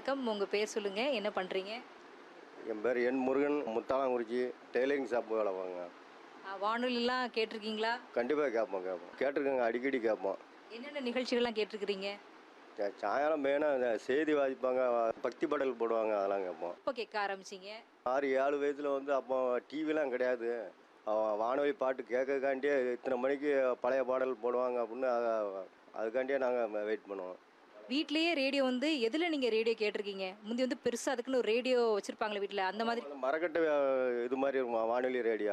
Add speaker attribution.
Speaker 1: வணக்கம் உங்கள் பேர் சொல்லுங்கள் என்ன பண்ணுறீங்க
Speaker 2: என் பேர் என் முருகன் முத்தாளங்குறிச்சி டெய்லரிங் ஷாப் வேலை வாங்க
Speaker 1: வானொலிலாம் கேட்டிருக்கீங்களா
Speaker 2: கண்டிப்பாக கேட்போம் கேட்போம் கேட்டிருக்கேங்க அடிக்கடி கேட்போம்
Speaker 1: என்னென்ன நிகழ்ச்சிகள்லாம் கேட்டிருக்கிறீங்க
Speaker 2: சா- சாயங்காலம் மெயினாக இந்த செய்தி வாசிப்பாங்க பக்தி பாடல் போடுவாங்க அதெல்லாம் கேட்போம்
Speaker 1: எப்போ கேட்க ஆரம்பிச்சிங்க
Speaker 2: ஆறு ஏழு வயசில் வந்து அப்போ டிவிலாம் கிடையாது அவன் வானொலி பாட்டு கேட்கக்காண்டியே இத்தனை மணிக்கு பழைய பாடல் போடுவாங்க அப்படின்னு அத- அதுக்காண்டியே நாங்கள் வெயிட் பண்ணுவோம்
Speaker 1: வீட்லயே ரேடியோ வந்து எதில் நீங்கள் ரேடியோ கேட்டிருக்கீங்க முந்தி வந்து பெருசாக அதுக்குன்னு ஒரு ரேடியோ வச்சுருப்பாங்களே வீட்டில் அந்த மாதிரி
Speaker 2: மரக்கட்டை இது மாதிரி இருக்கும் வானொலி ரேடியோ